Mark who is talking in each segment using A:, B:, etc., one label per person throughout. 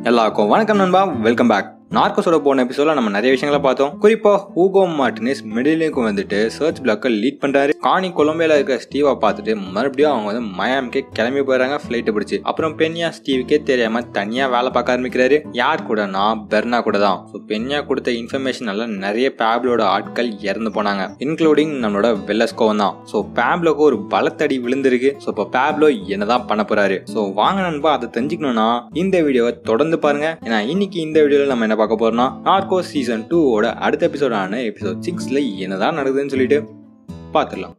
A: எல்லாருக்கும் வணக்கம் நண்பா வெல்கம் பேக் நார்கோஸோட போன எபிசோட நம்ம நிறைய விஷயங்களை பார்த்தோம் குறிப்பா ஹூகோ மார்டினிஸ் மிடிலுக்கு வந்துட்டு சர்ச் பிளாக்கை லீட் பண்றாரு காணி கொலம்பியால இருக்க ஸ்டீவை பார்த்துட்டு மறுபடியும் அவங்க வந்து மயாமுக்கே கிளம்பி போயிடறாங்க ஃபிளைட்டை பிடிச்சி அப்புறம் பென்யா ஸ்டீவுக்கே தெரியாம தனியா வேலை பார்க்க ஆரம்பிக்கிறாரு யார் கூடனா பெர்னா கூட தான் ஸோ பென்யா கொடுத்த இன்ஃபர்மேஷனால நிறைய பேப்லோட ஆட்கள் இறந்து போனாங்க இன்க்ளூடிங் நம்மளோட வெல்லஸ்கோவன் தான் ஸோ பேப்லோக்கு ஒரு பலத்தடி விழுந்திருக்கு ஸோ இப்போ பேப்லோ என்னதான் பண்ண போறாரு ஸோ வாங்க நண்பா அதை தெரிஞ்சுக்கணும்னா இந்த வீடியோவை தொடர்ந்து பாருங்க ஏன்னா இன்னைக்கு இந்த வீடியோவில் நம்ம என்ன பார்க்க போறோம்னா நார்கோ சீசன் டூவோட அடுத்த எபிசோடான எபிசோட் சிக்ஸ்ல என்னதான் நடக்குதுன்னு சொல்லிட்டு பார்த்துடலாம்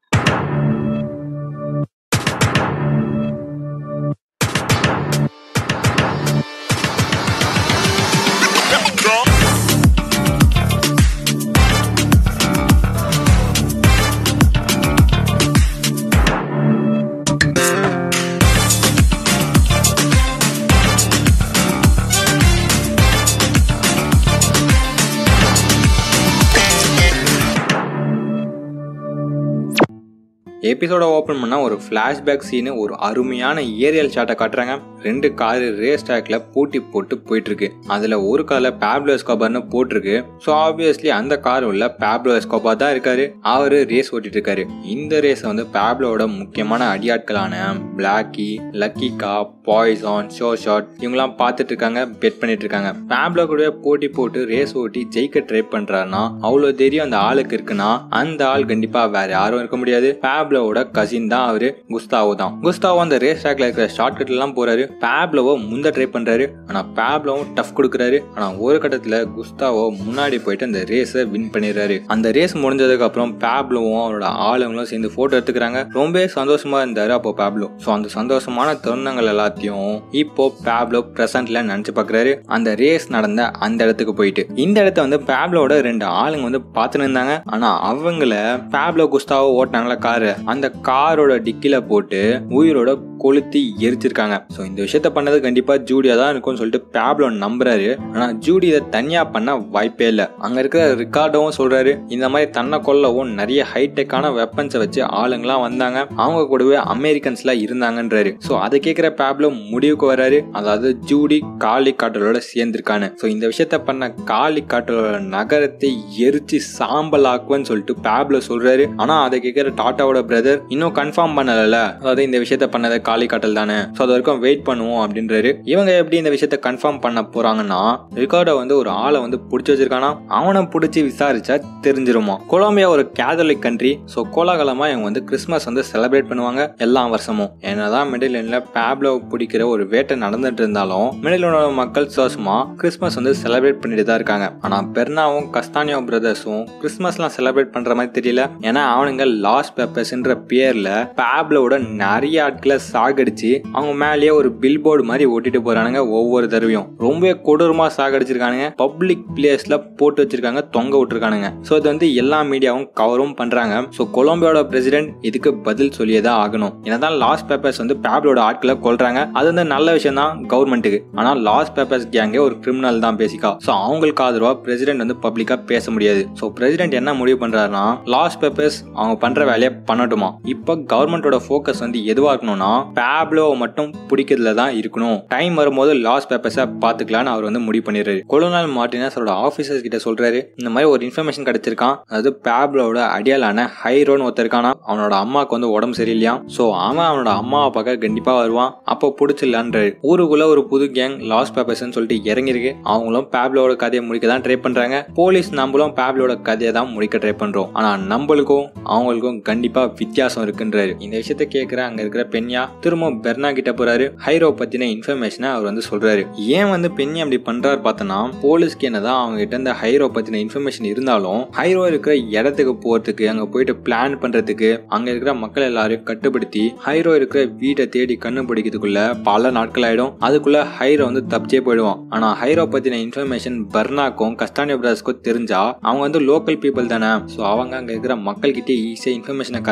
A: எபிசோட ஓப்பன் பண்ணால் ஒரு ஃப்ளாஷ்பேக் சீனு ஒரு அருமையான ஏரியல் ஷாட்டை காட்டுறாங்க ரெண்டு காரு ரேஸ் ட்ராக்ல பூட்டி போட்டு போயிட்டு இருக்கு அதில் ஒரு காரில் பேப்லோ எஸ்கோபார்னு போட்டிருக்கு ஸோ ஆப்வியஸ்லி அந்த கார் உள்ள பேப்லோ எஸ்கோபார் தான் இருக்காரு அவரு ரேஸ் ஓட்டிட்டு இருக்காரு இந்த ரேஸை வந்து பேப்லோட முக்கியமான அடியாட்களான பிளாக்கி லக்கிகா பாய்சான் ஷோ ஷாட் இவங்கெல்லாம் பார்த்துட்டு இருக்காங்க பெட் பண்ணிட்டு இருக்காங்க பேப்லோ கூட போட்டி போட்டு ரேஸ் ஓட்டி ஜெயிக்க ட்ரை பண்றாருன்னா அவ்வளோ தெரியும் அந்த ஆளுக்கு இருக்குன்னா அந்த ஆள் கண்டிப்பா வேற யாரும் இருக்க முடியாது பேப்லோவோட கசின் தான் அவரு குஸ்தாவோ தான் குஸ்தாவோ அந்த ரேஸ் ட்ராக்ல இருக்கிற ஷார்ட் கட் எல்லாம் போறாரு பேப்லோவோ முந்த ட்ரை பண்றாரு ஆனா பேப்லோவும் டஃப் கொடுக்குறாரு ஆனா ஒரு கட்டத்துல குஸ்தாவோ முன்னாடி போயிட்டு அந்த ரேஸை வின் பண்ணிடுறாரு அந்த ரேஸ் முடிஞ்சதுக்கு அப்புறம் பேப்லோவும் அவரோட ஆளுங்களும் சேர்ந்து போட்டோ எடுத்துக்கிறாங்க ரொம்ப சந்தோஷமா இருந்தாரு அப்போ பேப்லோ ஸோ அந்த சந்தோஷமான தருணங்கள் எல்லாத்தையும் இப்போ பேப்லோ பிரசன்ட்ல நினைச்சு பாக்குறாரு அந்த ரேஸ் நடந்த அந்த இடத்துக்கு போயிட்டு இந்த இடத்த வந்து பேப்லோட ரெண்டு ஆளுங்க வந்து பார்த்துன்னு இருந்தாங்க ஆனா அவங்கள பேப்லோ குஸ்தாவோ ஓட்டினாங்களா காரு அந்த காரோட டிக்கில போட்டு உயிரோட கொளுத்தி எரிச்சிருக்காங்க ஸோ இந்த விஷயத்த பண்ணது கண்டிப்பா ஜூடியா தான் இருக்கும்னு சொல்லிட்டு பேப்லோ நம்புறாரு ஆனா ஜூடி இதை தனியா பண்ண வாய்ப்பே இல்லை அங்க இருக்கிற ரிகார்டோவும் சொல்றாரு இந்த மாதிரி தன்னை கொல்லவும் நிறைய ஹைடெக்கான வெப்பன்ஸை வச்சு ஆளுங்களாம் வந்தாங்க அவங்க கூடவே அமெரிக்கன்ஸ்லாம் இருந்தாங்கன்றாரு ஸோ அதை கேட்குற பேப்லோ முடிவுக்கு வராரு அதாவது ஜூடி காலி காட்டலோட சேர்ந்திருக்கான்னு ஸோ இந்த விஷயத்த பண்ண காலி காட்டலோட நகரத்தை எரிச்சு சாம்பல் ஆக்குவேன்னு சொல்லிட்டு பேப்லோ சொல்றாரு ஆனா அதை கேட்குற டாட்டாவோட பிரதர் இன்னும் கன்ஃபார்ம் பண்ணல அதாவது இந்த விஷயத்த பண்ணதை காலி காட்டல் தானே ஸோ அது வரைக்கும் வெயிட் பண்ணுவோம் அப்படின்றாரு இவங்க எப்படி இந்த விஷயத்த கன்ஃபார்ம் பண்ண போறாங்கன்னா ரிகார்டோ வந்து ஒரு ஆளை வந்து பிடிச்சி வச்சிருக்கானா அவனை பிடிச்சி விசாரிச்சா தெரிஞ்சிருமா கொலம்பியா ஒரு கேதலிக் கண்ட்ரி ஸோ கோலாகலமா இவங்க வந்து கிறிஸ்மஸ் வந்து செலிப்ரேட் பண்ணுவாங்க எல்லா வருஷமும் என்னதான் மிடில் எண்ட்ல பேப்லோ பிடிக்கிற ஒரு வேட்டை நடந்துட்டு இருந்தாலும் மிடில் மக்கள் சோசமா கிறிஸ்மஸ் வந்து செலிப்ரேட் பண்ணிட்டு தான் இருக்காங்க ஆனா பெர்னாவும் கஸ்தானியோ பிரதர்ஸும் கிறிஸ்மஸ்லாம் செலிப்ரேட் பண்ற மாதிரி தெரியல ஏன்னா அவனுங்க லாஸ்ட் பேப்பர்ஸ்ன்ற பேர்ல பேப்லோட நிறைய ஆட்களை சாகடிச்சு அவங்க மேலேயே ஒரு பில் போர்டு மாதிரி ஓட்டிட்டு போறானுங்க ஒவ்வொரு தடவையும் ரொம்ப கொடூரமா சாகடிச்சிருக்கானுங்க பப்ளிக் பிளேஸ்ல போட்டு வச்சிருக்காங்க தொங்க விட்டுருக்கானுங்க ஸோ இது வந்து எல்லா மீடியாவும் கவரும் பண்றாங்க ஸோ கொலம்பியாவோட பிரசிடென்ட் இதுக்கு பதில் சொல்லியே தான் ஆகணும் என்னதான் லாஸ்ட் பேப்பர்ஸ் வந்து பேப்லோட ஆட்களை கொல்றாங்க அது வந்து நல்ல விஷயம் தான் கவர்மெண்ட்டுக்கு ஆனா லாஸ்ட் பேப்பர்ஸ் கேங்கே ஒரு கிரிமினல் தான் பேசிக்கா ஸோ அவங்களுக்கு ஆதரவா பிரசிடென்ட் வந்து பப்ளிக்கா பேச முடியாது ஸோ பிரசிடென்ட் என்ன முடிவு பண்றாருன்னா லாஸ்ட் பேப்பர்ஸ் அவங்க பண்ற வேலையை பண்ணட்டுமா இப்போ கவர்மெண்டோட ஃபோக்கஸ் வந்து எதுவா இருக்கணும்னா பேப்லோவை மட்டும் பிடிக்கிறதுல தான் இருக்கணும் டைம் வரும்போது லாஸ்ட் பேப்பர்ஸை பார்த்துக்கலான்னு அவர் வந்து முடிவு பண்ணிடுறாரு கொலோனல் மார்டினஸ் அவரோட ஆஃபீஸர்ஸ் கிட்ட சொல்றாரு இந்த மாதிரி ஒரு இன்ஃபர்மேஷன் கிடைச்சிருக்கான் அதாவது பேப்லோட அடியாலான ஹைரோன்னு ஒருத்தர் இருக்கானா அவனோட அம்மாவுக்கு வந்து உடம்பு சரியில்லையா ஸோ அவன் அவனோட அம்மாவை பார்க்க கண்டிப்பா வருவான் அப்போ பிடிச்சிடலான்றாரு ஊருக்குள்ள ஒரு புது கேங் லாஸ்ட் பேப்பர்ஸ்னு சொல்லிட்டு இறங்கிருக்கு அவங்களும் பேப்லோட கதையை முடிக்க தான் ட்ரை பண்றாங்க போலீஸ் நம்மளும் பேப்லோட கதையை தான் முடிக்க ட்ரை பண்றோம் ஆனா நம்மளுக்கும் அவங்களுக்கும் கண்டிப்பா வித்தியாசம் இருக்குன்றாரு இந்த விஷயத்த கேட்கிற அங்க இருக்கிற பெண்யா திரும்ப பெர்னா கிட்ட போறாரு ஹைரோ பத்தின இன்ஃபர்மேஷனை அவர் வந்து சொல்றாரு ஏன் வந்து பெண்ணி அப்படி பண்றாரு பார்த்தோன்னா போலீஸ்க்கு என்னதான் அவங்க கிட்ட இந்த ஹைரோ பத்தின இன்ஃபர்மேஷன் இருந்தாலும் ஹைரோ இருக்கிற இடத்துக்கு போறதுக்கு அங்க போயிட்டு பிளான் பண்றதுக்கு அங்க இருக்கிற மக்கள் எல்லாரையும் கட்டுப்படுத்தி ஹைரோ இருக்கிற வீட்டை தேடி கண்டுபிடிக்கிறதுக்குள்ள பல நாட்கள் ஆயிடும் அதுக்குள்ள ஹைரோ வந்து தப்பிச்சே போயிடுவான் ஆனா ஹைரோ பத்தின இன்ஃபர்மேஷன் பர்னாக்கும் கஸ்டானியோ பிரதர்ஸ்க்கும் தெரிஞ்சா அவங்க வந்து லோக்கல் பீப்புள் தானே ஸோ அவங்க அங்க இருக்கிற மக்கள் கிட்டே ஈஸியாக இன்ஃபர்மேஷனை கர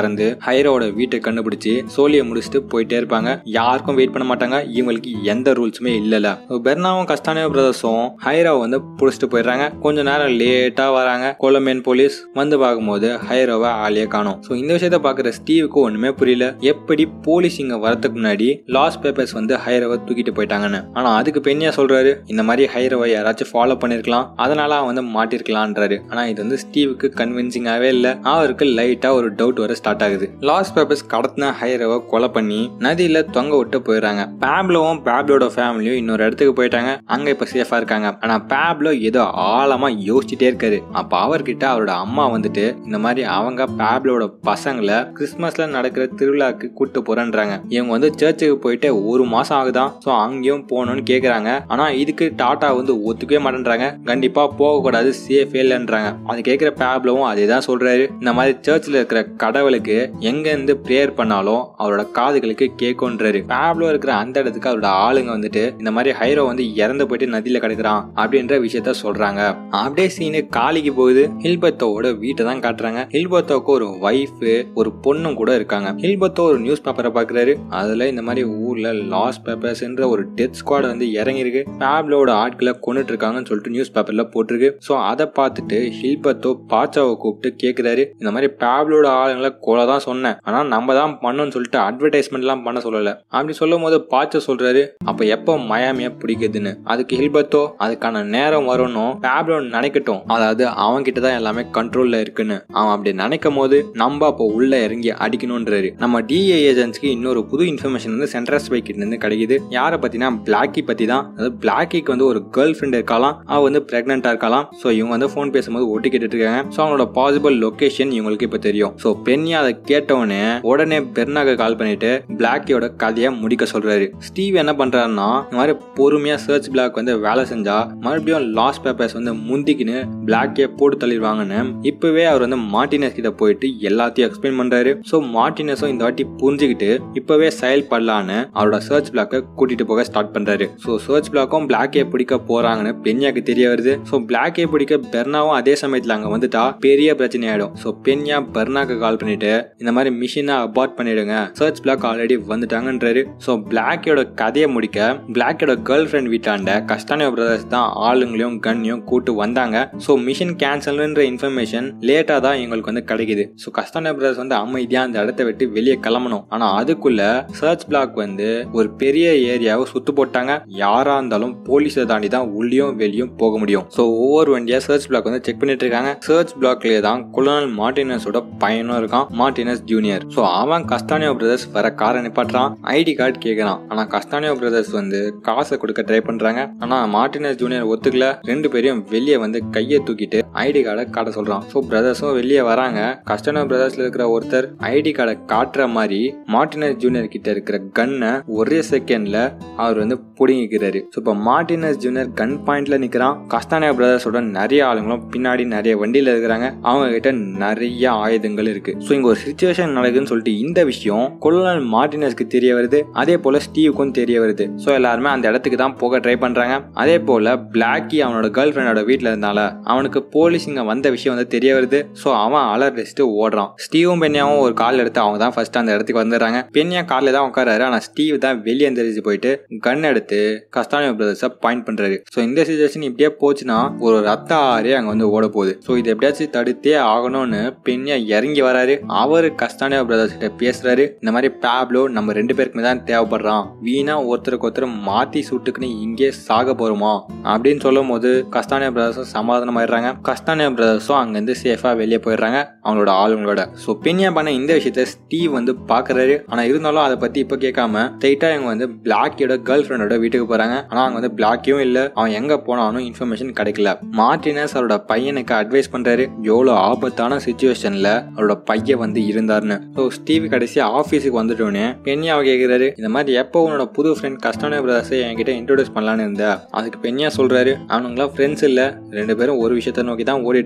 A: பறந்து ஹைரோட வீட்டை கண்டுபிடிச்சு சோழியை முடிச்சுட்டு போயிட்டே இருப்பாங்க யாருக்கும் வெயிட் பண்ண மாட்டாங்க இவங்களுக்கு எந்த ரூல்ஸுமே இல்லல பெர்னாவும் கஸ்தானியோ பிரதர்ஸும் ஹைராவை வந்து புடிச்சிட்டு போயிடுறாங்க கொஞ்ச நேரம் லேட்டா வராங்க கொலமேன் போலீஸ் வந்து பார்க்கும்போது ஹைரோவை ஆளையே காணும் ஸோ இந்த விஷயத்த பாக்குற ஸ்டீவுக்கு ஒண்ணுமே புரியல எப்படி போலீஸ் இங்க வரதுக்கு முன்னாடி லாஸ் பேப்பர்ஸ் வந்து ஹைரோவை தூக்கிட்டு போயிட்டாங்கன்னு ஆனா அதுக்கு பெண்ணியா சொல்றாரு இந்த மாதிரி ஹைரோவை யாராச்சும் ஃபாலோ பண்ணிருக்கலாம் அதனால அவன் வந்து மாட்டிருக்கலான்றாரு ஆனா இது வந்து ஸ்டீவுக்கு கன்வின்சிங்காவே இல்ல அவருக்கு லைட்டா ஒரு டவுட் வர ஸ்டார்ட் ஆகுது லாஸ் பேப்பர்ஸ் கடத்தின ஹைரோவை கொலை பண்ணி நதியில தொங்க விட்டு போயிடுறாங்க பேப்லோவும் பேப்லோட ஃபேமிலியும் இன்னொரு இடத்துக்கு போயிட்டாங்க அங்க இப்ப சேஃபா இருக்காங்க ஆனா பேப்லோ ஏதோ ஆழமா யோசிச்சுட்டே இருக்காரு அப்ப அவர்கிட்ட அவரோட அம்மா வந்துட்டு இந்த மாதிரி அவங்க பேப்லோட பசங்களை கிறிஸ்மஸ்ல நடக்கிற திருவிழாக்கு கூட்டு போறேன்றாங்க இவங்க வந்து சர்ச்சுக்கு போயிட்டு ஒரு மாசம் ஆகுதான் ஸோ அங்கேயும் போகணும்னு கேக்குறாங்க ஆனா இதுக்கு டாட்டா வந்து ஒத்துக்கவே மாட்டேன்றாங்க கண்டிப்பா போகக்கூடாது சேஃபே இல்லைன்றாங்க அது கேட்கிற பேப்லவும் அதே தான் சொல்றாரு இந்த மாதிரி சர்ச்சில் இருக்கிற கடவுளுக்கு எங்க இருந்து ப்ரேயர் பண்ணாலும் அவரோட காதுகளுக்கு கேட்கும்ன்றாரு பேப்லோ இருக்கிற அந்த இடத்துக்கு அவரோட ஆளுங்க வந்துட்டு இந்த மாதிரி ஹைரோ வந்து இறந்து போயிட்டு நதியில கிடக்குறான் அப்படின்ற விஷயத்த சொல்றாங்க அப்படியே சீனு காலிக்கு போகுது ஹில்பத்தோட வீட்டை தான் காட்டுறாங்க ஹில்பத்தோக்கு ஒரு ஒய்ஃப் ஒரு பொண்ணும் கூட இருக்காங்க ஹில்பத்தோ ஒரு நியூஸ் பேப்பரை பாக்குறாரு அதுல இந்த மாதிரி ஊர்ல லாஸ் பேப்பர்ஸ்ன்ற ஒரு டெத் ஸ்குவாட் வந்து இறங்கிருக்கு பேப்லோட ஆட்களை கொண்டுட்டு இருக்காங்கன்னு சொல்லிட்டு நியூஸ் பேப்பர்ல போட்டிருக்கு ஸோ அதை பார்த்துட்டு ஹில்பத்தோ பாச்சாவை கூப்பிட்டு கேட்கிறாரு இந்த மாதிரி பேப்லோட ஆளுங்களை கொலை தான் சொன்னேன் ஆனா நம்ம தான் பண்ணணும்னு சொல்லிட்டு அட்வர்டைஸ்மெண்ட்லாம் பண்ண சொல்லல அப்படி சொல்லும் போது பாச்சா சொல்றாரு அப்ப எப்போ மயாமிய பிடிக்குதுன்னு அதுக்கு ஹில்பத்தோ அதுக்கான நேரம் வரணும் பேப்லோ நினைக்கட்டும் அதாவது அவன் கிட்ட தான் எல்லாமே கண்ட்ரோல்ல இருக்குன்னு அவன் அப்படி நினைக்கும் போது நம்ம அப்போ உள்ள இறங்கி அடிக்கணும்ன்றாரு நம்ம டிஏ ஏஜென்ட்ஸ்க்கு இன்னொரு புது இன்ஃபர்மேஷன் வந்து சென்ட்ரல் ஸ்பை கிட்ட இருந்து கிடைக்குது யாரை பத்தினா பிளாக்கி பத்தி தான் அதாவது பிளாக்கிக்கு வந்து ஒரு கேர்ள் ஃப்ரெண்ட் இருக்கலாம் அவ வந்து பிரெக்னெண்டா இருக்கலாம் ஸோ இவங்க வந்து ஃபோன் பேசும்போது ஒட்டி கேட்டுட்டு இருக்காங்க ஸோ அவங்களோட பாசிபிள் லொகேஷன் இவங்களுக்கு இப்போ தெரியும் ஸோ பெண்ணியா அதை கேட்டவுடனே உடனே பெர்னாக கால் பண்ணிட்டு பிளாக்கியோட கதையை முடிக்க சொல்றாரு ஸ்டீவ் என்ன பண்றாருன்னா இந்த மாதிரி பொறுமையா சர்ச் பிளாக் வந்து வேலை செஞ்சா மறுபடியும் லாஸ்ட் பேப்பர்ஸ் வந்து முந்திக்கின்னு பிளாக்கே போட்டு தள்ளிடுவாங்கன்னு இப்பவே அவர் வந்து மார்டினஸ் கிட்ட போயிட்டு எல்லாத்தையும் எக்ஸ்பிளைன் பண்றாரு ஸோ மார்டினஸும் இந்த வாட்டி புரிஞ்சுக்கிட்டு இப்பவே செயல்படலான்னு அவரோட சர்ச் பிளாக்கை கூட்டிட்டு போக ஸ்டார்ட் பண்றாரு ஸோ சர்ச் பிளாக்கும் பிளாக்கே பிடிக்க போறாங்கன்னு பென்யாக்கு தெரிய வருது ஸோ பிளாக்கே பிடிக்க பெர்னாவும் அதே சமயத்தில் அங்கே வந்துட்டா பெரிய பிரச்சனை ஆயிடும் ஸோ பென்யா பெர்னாக்கு கால் பண்ணிட்டு இந்த மாதிரி மிஷினை அபார்ட் பண்ணிடுங்க சர்ச் பிளாக் ஆல்ரெடி வந்துட்டாங்கன்றாரு ஸோ பிளாக்கோட கதையை முடிக்க பிளாக்கோட கேர்ள் ஃப்ரெண்ட் வீட்டாண்ட கஸ்டானியோ பிரதர்ஸ் தான் ஆளுங்களையும் கன்னையும் கூட்டு வந்தாங்க ஸோ மிஷின் கேன்சல்ன்ற இன்ஃபர்மேஷன் லேட்டாக தான் எங்களுக்கு வந்து கிடைக்குது ஸோ கஸ்டானியோ பிரதர்ஸ் வந்து அமைதியாக அந்த இடத்த விட்டு வெளியே கிளம்பணும் ஆனால் அதுக்குள்ள சர்ச் பிளாக் வந்து ஒரு பெரிய ஏரியாவை சுத்து போட்டாங்க யாரா இருந்தாலும் போலீஸை தாண்டி தான் உள்ளேயும் வெளியும் போக முடியும் ஸோ ஒவ்வொரு வண்டியா சர்ச் பிளாக் வந்து செக் பண்ணிட்டு இருக்காங்க சர்ச் பிளாக்லயே தான் கொலோனல் மார்டினஸோட பையனும் இருக்கான் மார்டினஸ் ஜூனியர் ஸோ அவன் கஸ்தானியோ பிரதர்ஸ் வர காரை நிப்பாட்டுறான் ஐடி கார்டு கேட்கறான் ஆனா கஸ்தானியோ பிரதர்ஸ் வந்து காசை கொடுக்க ட்ரை பண்றாங்க ஆனா மார்டினஸ் ஜூனியர் ஒத்துக்கல ரெண்டு பேரையும் வெளியே வந்து கையை தூக்கிட்டு ஐடி கார்டை காட்ட சொல்றான் ஸோ பிரதர்ஸும் வெளியே வராங்க கஸ்டானியோ பிரதர்ஸ்ல இருக்கிற ஒருத்தர் ஐடி கார்டை காட்டுற மாதிரி மார்டினஸ் ஜூனியர் கிட்ட இருக்கிற கன்னை ஒரே செகண்ட்ல அவர் வந்து புடுங்கிக்கிறாரு ஸோ இப்போ மார்டினஸ் ஜூனியர் கன் பாயிண்ட்ல நிக்கிறான் கஸ்தானியா பிரதர்ஸோட நிறைய ஆளுங்களும் பின்னாடி நிறைய வண்டியில இருக்கிறாங்க அவங்க கிட்ட நிறைய ஆயுதங்கள் இருக்கு ஸோ இங்க ஒரு சுச்சுவேஷன் நடக்குதுன்னு சொல்லிட்டு இந்த விஷயம் கொலோனல் மார்டினஸ்க்கு தெரிய வருது அதே போல ஸ்டீவுக்கும் தெரிய வருது ஸோ எல்லாருமே அந்த இடத்துக்கு தான் போக ட்ரை பண்றாங்க அதே போல பிளாக்கி அவனோட கேர்ள் ஃப்ரெண்டோட வீட்டில் இருந்தால அவனுக்கு போலீஸ் இங்க வந்த விஷயம் வந்து தெரிய வருது ஸோ அவன் அலர்டிச்சுட்டு ஓடுறான் ஸ்டீவும் பென்யாவும் ஒரு கால் எடுத்து அவங்க தான் ஃபர்ஸ்ட் அந்த இடத்துக்கு வந்துடுறாங்க பென்யா காலில் தான் உட்காராரு ஆனால் ஸ்டீவ் தான் வெளியே எந்திரிச்சு போயிட்டு கன் எடுத்து கஸ்தானியோ பிரதர்ஸை பாயிண்ட் பண்றாரு ஸோ இந்த சுச்சுவேஷன் இப்படியே போச்சுன்னா ஒரு ரத்த ஆறே அங்கே வந்து ஓட போகுது ஸோ இதை எப்படியாச்சும் தடுத்தே ஆகணும்னு பெண்ணியா இறங்கி வராரு அவரு கஸ்தானியோ பிரதர்ஸ் கிட்ட பேசுறாரு இந்த மாதிரி பேப்லோ நம்ம ரெண்டு பேருக்குமே தான் தேவைப்படுறான் வீணா ஒருத்தருக்கு ஒருத்தர் மாத்தி சுட்டுக்குன்னு இங்கே சாக போறோமா அப்படின்னு சொல்லும் போது கஸ்தானியா பிரதர்ஸும் சமாதானம் ஆயிடுறாங்க கஸ்தானியா பிரதர்ஸும் அங்கேருந்து சேஃபா வெளியே போயிடுறாங்க அவங்களோட ஆளுங்களோட ஸோ பெண்ணியா பண்ண இந்த விஷயத்த ஸ்டீவ் வந்து பாக்குறாரு ஆனா இருந்தாலும் அதை பத்தி இப்ப கேட்காம ஸ்ட்ரைட்டா இவங்க வந்து பிளாக்கியோட கேர்ள் ஃப்ரெண்டோட வீட்டுக்கு போறாங்க ஆனா அங்க வந்து பிளாக்கியும் இல்ல அவன் எங்க போனாலும் இன்ஃபர்மேஷன் கிடைக்கல மார்டினஸ் அவரோட பையனுக்கு அட்வைஸ் பண்றாரு எவ்வளவு ஆபத்தான சுச்சுவேஷன்ல அவரோட பையன் வந்து இருந்தாருன்னு ஸோ ஸ்டீவ் கடைசி ஆஃபீஸுக்கு வந்துட்டோன்னே பெண்ணியாவை கேட்கிறாரு இந்த மாதிரி எப்போ உன்னோட புது ஃப்ரெண்ட் கஸ்டான பிரதர்ஸை என்கிட்ட இன்ட்ரோடியூஸ் பண்ணலான்னு இருந்த அதுக்கு பெண்ணியா சொல்றாரு அவனுங்களாம் ஃப்ரெண்ட்ஸ் இல்ல ரெண்டு பேரும் ஒரு விஷயத்த நோக்கி தான் ஓடிட்டு இருக்கோம்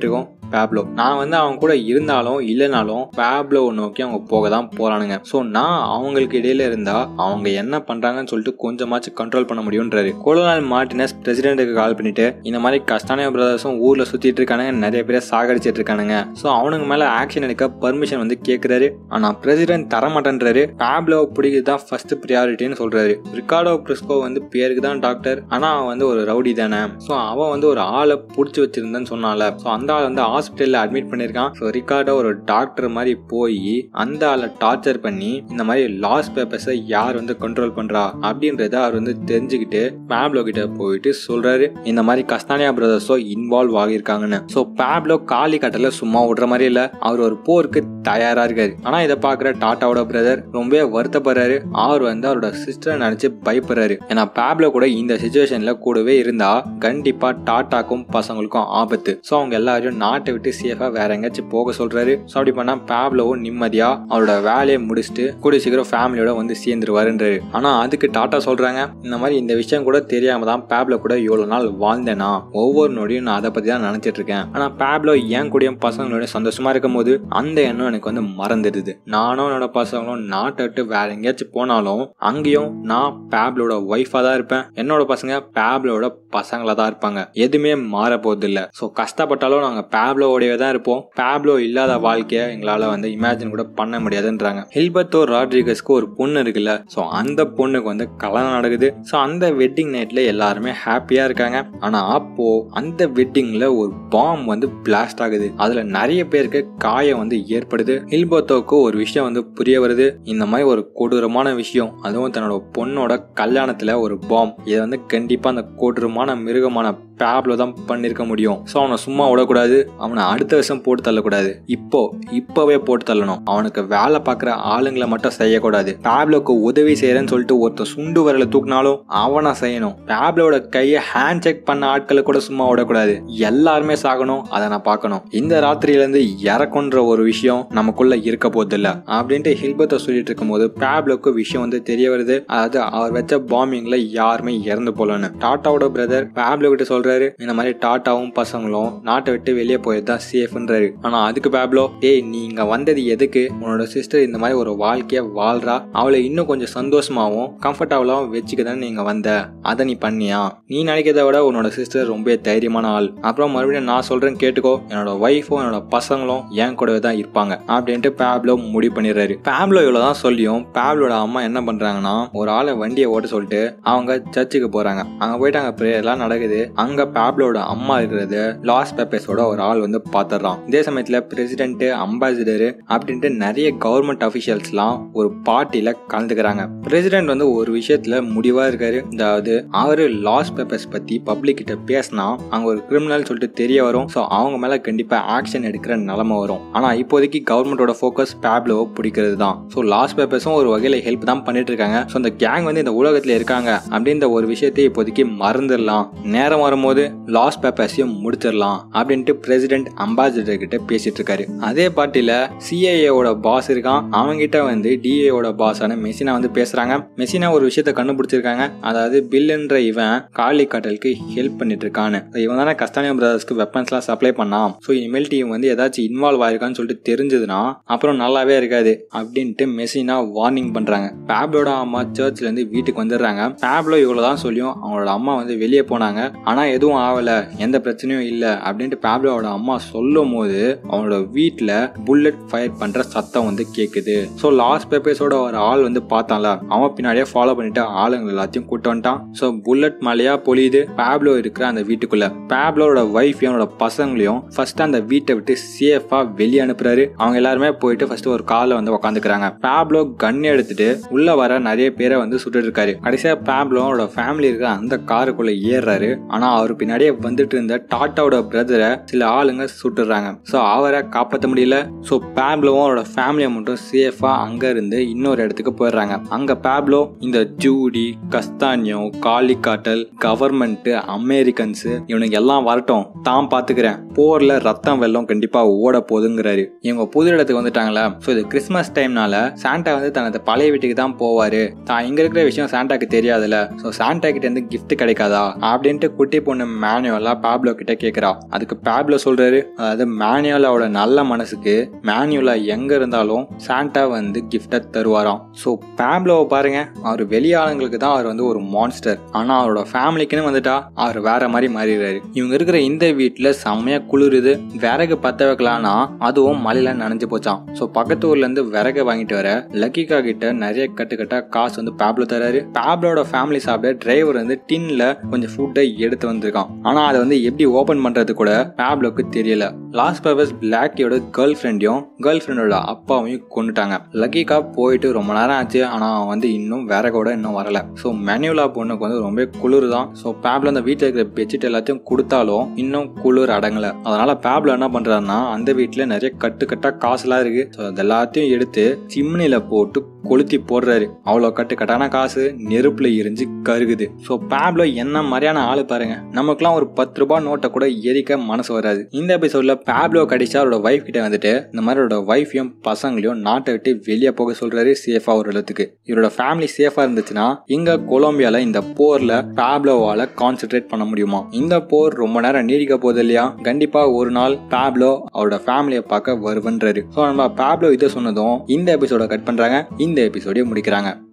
A: பேப்லோ நான் வந்து அவங்க கூட இருந்தாலும் இல்லைனாலும் பேப்லோ நோக்கி அவங்க போக தான் போறானுங்க ஸோ நான் அவங்களுக்கு இடையில இருந்தா அவங்க என்ன பண்றாங்கன்னு சொல்லிட்டு கொஞ்சமாச்சும் கண்ட்ரோல் பண்ண முடியும்ன்றாரு கோலனால் மார்டினஸ் பிரசிடென்ட்டுக்கு கால் பண்ணிட்டு இந்த மாதிரி கஸ்டானியா பிரதர்ஸும் ஊர்ல சுத்திட்டு இருக்கானுங்க நிறைய பேரை சாகடிச்சிட்டு இருக்கானுங்க ஸோ அவனுக்கு மேல ஆக்ஷன் எடுக்க பர்மிஷன் வந்து கேட்கிறாரு ஆனா பிரசிடென்ட் தரமாட்டேன்றாரு பேப்லோ பிடிக்கிறது தான் ஃபர்ஸ்ட் ப்ரியாரிட்டின்னு சொல்றாரு ரிகார்டோ பிரிஸ்கோ வந்து பேருக்கு தான் டாக்டர் ஆனா அவன் வந்து ஒரு ரவுடி தானே ஸோ அவன் வந்து ஒரு ஆளை பிடிச்சி வச்சிருந்தேன்னு சொன்னால ஸோ அந்த ஆள் வந்து ஹாஸ்பிட்டல்ல அட்மிட் பண்ணியிருக்கான் ஸோ ரிகார்டோ ஒரு டாக்டர் மாதிரி போய் அந்த ஆளை டார்ச்சர் பண்ணி இந்த மாதிரி லாஸ் பேப்பர்ஸை யார் வந்து கண்ட்ரோல் பண்றா அப்படின்றத அவர் வந்து தெரிஞ்சுக்கிட்டு பேப்லோ கிட்ட போயிட்டு சொல்றாரு இந்த மாதிரி கஸ்தானியா பிரதர்ஸோ இன்வால்வ் ஆகியிருக்காங்கன்னு ஸோ பேப்லோ காலி கட்டல சும்மா விடுற மாதிரி இல்ல அவர் ஒரு போருக்கு தயாரா இருக்காரு ஆனா இதை பாக்குற டாட்டாவோட பிரதர் ரொம்ப வருத்தப்படுறாரு அவர் வந்து அவரோட சிஸ்டரை நினைச்சு பயப்படுறாரு ஏன்னா பேப்லோ கூட இந்த சுச்சுவேஷன்ல கூடவே இருந்தா கண்டிப்பா டாட்டாக்கும் பசங்களுக்கும் ஆபத்து ஸோ அவங்க எல்லாரையும் நாட்டை விட்டு சேஃபா வேற எங்கேயாச்சும் போக சொல்றாரு ஸோ அப்படி பண்ணா பேப்லோவும் நிம்மதியா அவரோட வேலையை முடிச்சுட்டு கூடிய சீக்கிரம் ஃபேமிலியோட வந்து சேர்ந்துருவாருன்றாரு ஆனா அதுக்கு டாட்டா சொல்றாங்க இந்த மாதிரி இந்த விஷயம் கூட தெரியாம தான் பேப்லோ கூட இவ்வளவு நாள் வாழ்ந்தேனா ஒவ்வொரு நொடியும் நான் அதை பத்தி தான் நினைச்சிட்டு இருக்கேன் ஆனா பேப்லோ என் கூடயும் பசங்களோட சந்தோஷமா இருக்கும் போது அந்த எண்ணம் எனக்கு வந்து மறந்துடுது நானும் என்னோட பசங்களும் நாட்டை விட்டு வேற எங்கேயாச்சும் போனாலும் அங்கேயும் நான் பேப்லோட ஒய்ஃபா தான் இருப்பேன் என்னோட பசங்க பேப்லோட பசங்களா தான் இருப்பாங்க எதுவுமே மாற போறது இல்ல ஸோ கஷ்டப்பட்டாலும் நாங்க பேப்லோடையே தான் இருப்போம் பேப்லோ இல்லாத வாழ்க்கையை எங்களால வந்து இமேஜின் கூட பண்ண முடியாதுன்றாங்க ஹில்பர்டோ ராட்ரிகஸ்க்கு ஒரு பொண்ணு இருக்குல்ல ஸோ அந்த பொண்ணுக்கு வந்து கல்யாணம் நடக்குது ஸோ அந்த வெட்டிங் நைட்ல எல்லாருமே ஹாப்பியா இருக்காங்க ஆனா அப்போ அந்த வெட்டிங்ல ஒரு பாம் வந்து பிளாஸ்ட் ஆகுது அதுல நிறைய பேருக்கு காயம் வந்து ஏற்படுது ஹில்பர்டோக்கு ஒரு விஷயம் வந்து புரிய வருது இந்த மாதிரி ஒரு கொடூரமான விஷயம் அதுவும் தன்னோட பொண்ணோட கல்யாணத்துல ஒரு பாம் இதை வந்து கண்டிப்பா அந்த கொடூரமான மிருகமான பேப்ல தான் பண்ணிருக்க முடியும் ஸோ அவனை சும்மா விடக்கூடாது அவனை அடுத்த வருஷம் போட்டு தள்ளக்கூடாது இப்போ இப்பவே போட்டு தள்ளணும் அவனுக்கு வேலை பார்க்குற ஆளுங்களை மட்டும் செய்யக்கூடாது பேப்லோக்கு உதவி செய்யறேன்னு சொல்லிட்டு ஒருத்தர் சுண்டு வரல தூக்குனாலும் அவனை செய்யணும் பேப்லோட கையை ஹேண்ட் செக் பண்ண ஆட்களை கூட சும்மா விடக்கூடாது எல்லாருமே சாகணும் அதை நான் பார்க்கணும் இந்த ராத்திரியில இருந்து இறக்குன்ற ஒரு விஷயம் நமக்குள்ள இருக்க போதில்ல அப்படின்ட்டு ஹில்பத்தை சொல்லிட்டு இருக்கும்போது பேப்லோக்கு விஷயம் வந்து தெரிய வருது அதாவது அவர் வச்ச பாம்பிங்ல யாருமே இறந்து போலன்னு டாட்டாவோட பிரதர் பேப்லோ கிட்ட சொல்றாரு இந்த மாதிரி டாட்டாவும் பசங்களும் நாட்டை விட்டு வெளியே போயது தான் சேஃப்ன்றாரு ஆனா அதுக்கு பேப்லோ ஏய் நீ இங்க வந்தது எதுக்கு உன்னோட சிஸ்டர் இந்த மாதிரி ஒரு வாழ்க்கைய வாழ்றா அவளை இன்னும் கொஞ்சம் சந்தோஷமாவும் கம்ஃபர்டபுளாவும் வச்சுக்க தான் நீங்க வந்த அதை நீ பண்ணியா நீ நினைக்கிறத விட உன்னோட சிஸ்டர் ரொம்ப தைரியமான ஆள் அப்புறம் மறுபடியும் நான் சொல்றேன் கேட்டுக்கோ என்னோட ஒய்ஃபும் என்னோட பசங்களும் என் கூடவே தான் இருப்பாங்க அப்படின்ட்டு பேப்லோ முடிவு பண்ணிடுறாரு பேப்லோ இவ்வளவுதான் சொல்லியும் பேப்லோட அம்மா என்ன பண்றாங்கன்னா ஒரு ஆளை வண்டியை ஓட்ட சொல்லிட்டு அவங்க சர்ச்சுக்கு போறாங்க அங்க போயிட்டு அங்க ப்ரேயர் எல்லாம் நடக்குது அங்க பேப்லோட அம்மா இருக்கிறது லாஸ் பேப்பர்ஸோட ஒரு ஆள் வந்து பாத்துறான் இதே சமயத்துல பிரசிடென்ட் அம்பாசிடர் அப்படின்ட்டு நிறைய கவர்மெண்ட் அபிஷியல்ஸ்லாம் ஒரு பார்ட்டியில கலந்துக்கிறாங்க பிரசிடென்ட் வந்து ஒரு விஷயத்துல முடிவா இருக்காரு அதாவது அவரு லாஸ் பேப்பர்ஸ் பத்தி பப்ளிக் கிட்ட பேசினா அங்க ஒரு கிரிமினல் சொல்லிட்டு தெரிய வரும் ஸோ அவங்க மேல கண்டிப்பா ஆக்ஷன் எடுக்கிற நிலைமை வரும் ஆனா இப்போதைக்கு கவர்மெண்டோட ஃபோக்கஸ் பேப்லோவை பிடிக்கிறது தான் ஸோ லாஸ் பேப்பர்ஸும் ஒரு வகையில ஹெல்ப் தான் பண்ணிட்டு இருக்காங்க ஸோ இந்த கேங் வந்து இந்த உலகத்துல இருக்காங்க அப்படின்ற ஒரு விஷயத்தை இப்போதைக்கு மறந்துடலாம் நேரம் வரும்போது லாஸ் பேப்பர்ஸையும் முடிச்சிடலாம் அப்படின்ட்டு பிரசிடென்ட் அம்பாசிடர் கிட்ட பேசிட்டு இருக்காரு அதே பார்ட்டியில சிஐஏவோட பாஸ் இருக்கான் அவங்கிட்ட வந்து டிஏவோட பாஸான மெசினா வந்து பேசுறாங்க மெசினா ஒரு விஷயத்த கண்டுபிடிச்சிருக்காங்க அதாவது பில்லுன்ற இவன் காலி காட்டலுக்கு ஹெல்ப் பண்ணிட்டு இருக்கான்னு இவன் தானே கஸ்தானியா பிரதர்ஸ்க்கு வெப்பன்ஸ்லாம் சப்ளை பண்ணான் ஸோ இனிமேல் டீம் வந்து ஏதாச்சும் இன்வால்வ் ஆயிருக்கான்னு சொல்லிட்டு தெரிஞ்சதுன்னா அப்புறம் நல்லாவே இருக்காது அப்படின்ட்டு மெசினா வார்னிங் பண்றாங்க பேப்லோட அம்மா சர்ச்ல இருந்து வீட்டுக்கு வந்துடுறாங்க பேப்லோ இவ்வளவுதான் சொல்லியும் அவங்களோட அம்மா வந்து வெளியே போனாங்க ஆனா எதுவும் ஆகல எந்த பிரச்சனையும் இல்ல அப்படின்ட்டு பேப்லோட அம்மா சொல்லும் போது அவனோட வீட்டுல புல்லட் ஃபயர் பண்ற சத்தம் வந்து கேக்குது ஸோ லாஸ்ட் பேப்பர்ஸோட ஒரு ஆள் வந்து பார்த்தான்ல அவன் பின்னாடியே ஃபாலோ பண்ணிட்டு ஆளுங்க எல்லாத்தையும் கூட்டு வந்துட்டான் ஸோ புல்லட் மலையா பொழியுது பேப்லோ இருக்கிற அந்த வீட்டுக்குள்ள பேப்லோட ஒய்ஃப் அவனோட பசங்களையும் ஃபர்ஸ்ட் அந்த வீட்டை விட்டு சேஃபா வெளியே அனுப்புறாரு அவங்க எல்லாருமே போயிட்டு ஃபர்ஸ்ட் ஒரு காலை வந்து உட்காந்துக்கிறாங்க பேப்லோ கன் எடுத்துட்டு உள்ள வர நிறைய பேரை வந்து சுட்டு இருக்காரு கடைசியா பேப்லோட ஃபேமிலி இருக்கிற அந்த காருக்குள்ள ஏறுறாரு ஆனா அவர் பின்னாடியே வந்துட்டு இருந்த டாட்டாவோட பிரதரை சில ஆளுங்க சுட்டுறாங்க ஸோ அவரை காப்பாற்ற முடியல ஸோ பேப்லோவும் அவரோட ஃபேமிலியை மட்டும் சேஃபா அங்க இருந்து இன்னொரு இடத்துக்கு போயிடுறாங்க அங்க பேப்லோ இந்த ஜூடி கஸ்தானியோ காலிக்காட்டல் கவர்மெண்ட் அமெரிக்கன்ஸ் இவனுக்கு எல்லாம் வரட்டும் தான் பாத்துக்கிறேன் போர்ல ரத்தம் வெள்ளம் கண்டிப்பா ஓட போகுதுங்கிறாரு இவங்க புது இடத்துக்கு வந்துட்டாங்களா ஸோ இது கிறிஸ்மஸ் டைம்னால சாண்டா வந்து தனது பழைய வீட்டுக்கு தான் போவாரு தான் இங்க இருக்கிற விஷயம் சாண்டாக்கு தெரியாதுல்ல ஸோ சாண்டா கிட்ட இருந்து கிஃப்ட் கிடைக்காதா அப்படின்ட்டு குட்டி பொண்ணு மேனுவலா பேப்லோ கிட்ட கேக்குறா அதுக்கு பேப்லோ சொல்றாரு அதாவது மேனுவலாவோட நல்ல மனசுக்கு மேனுவலா எங்க இருந்தாலும் சாண்டா வந்து கிஃப்டை தருவாராம் ஸோ பேப்லோவை பாருங்க அவர் வெளியாளுங்களுக்கு தான் அவர் வந்து ஒரு மான்ஸ்டர் ஆனா அவரோட ஃபேமிலிக்குன்னு வந்துட்டா அவர் வேற மாதிரி மாறிடுறாரு இவங்க இருக்கிற இந்த வீட்டுல செம்மையா குளிருது விறகு பத்த வைக்கலாம்னா அதுவும் மழையில நனைஞ்சு போச்சான் ஸோ பக்கத்து ஊர்ல இருந்து விறகு வாங்கிட்டு வர லக்கிகா கிட்ட நிறைய கட்டுக்கட்டா காசு வந்து பேப்லோ தராரு பேப்லோட ஃபேமிலி சாப்பிட டிரைவர் வந்து டின்ல கொஞ்சம் ஃபுட்டை எடுத்து வந்திருக்கான் ஆனா அதை வந்து எப்படி ஓபன் பண்றது கூட பேப்லோக்கு தெரியல லாஸ்ட் பர்பஸ் பிளாக்கியோட கேர்ள் ஃப்ரெண்டையும் கேர்ள் ஃப்ரெண்டோட அப்பாவையும் கொண்டுட்டாங்க லக்கிகா போயிட்டு ரொம்ப நேரம் ஆச்சு ஆனா அவன் வந்து இன்னும் விறகோட இன்னும் வரல ஸோ மேனுவலா பொண்ணுக்கு வந்து ரொம்ப குளிர் தான் ஸோ பேப்ல அந்த வீட்டில் இருக்கிற பெட்ஷீட் எல்லாத்தையும் கொடுத்தாலும் இன்னும் குளிர் அடங்கல அதனால பேப்ல என்ன பண்றாருன்னா அந்த வீட்டில் நிறைய கட்டு கட்டா காசுலாம் இருக்கு ஸோ அது எல்லாத்தையும் எடுத்து சிம்னில போட்டு கொளுத்தி போடுறாரு அவ்வளோ கட்டு கட்டான காசு நெருப்புல எரிஞ்சு கருகுது ஸோ பேப்ல என்ன மாதிரியான ஆளு பாருங்க நமக்குலாம் ஒரு பத்து ரூபாய் நோட்டை கூட எரிக்க மனசு வராது இந்த எபிசோட்ல பேப்லோ கடிச்சா அவரோட ஒய்ஃப் கிட்ட வந்துட்டு இந்த மாதிரி அவரோட ஒய்ஃபையும் பசங்களையும் நாட்டை விட்டு வெளியே போக சொல்றாரு சேஃபா ஒரு இடத்துக்கு இவரோட ஃபேமிலி சேஃபா இருந்துச்சுன்னா இங்க கொலம்பியால இந்த போர்ல பேப்லோவால கான்சென்ட்ரேட் பண்ண முடியுமா இந்த போர் ரொம்ப நேரம் நீடிக்க போகுது இல்லையா கண்டிப்பா ஒரு நாள் பேப்லோ அவரோட ஃபேமிலியை பார்க்க வருவன்றாரு ஸோ நம்ம பேப்லோ இதை சொன்னதும் இந்த எபிசோட கட் பண்றாங்க இந்த எபிசோடையும் முடிக்கிறாங்க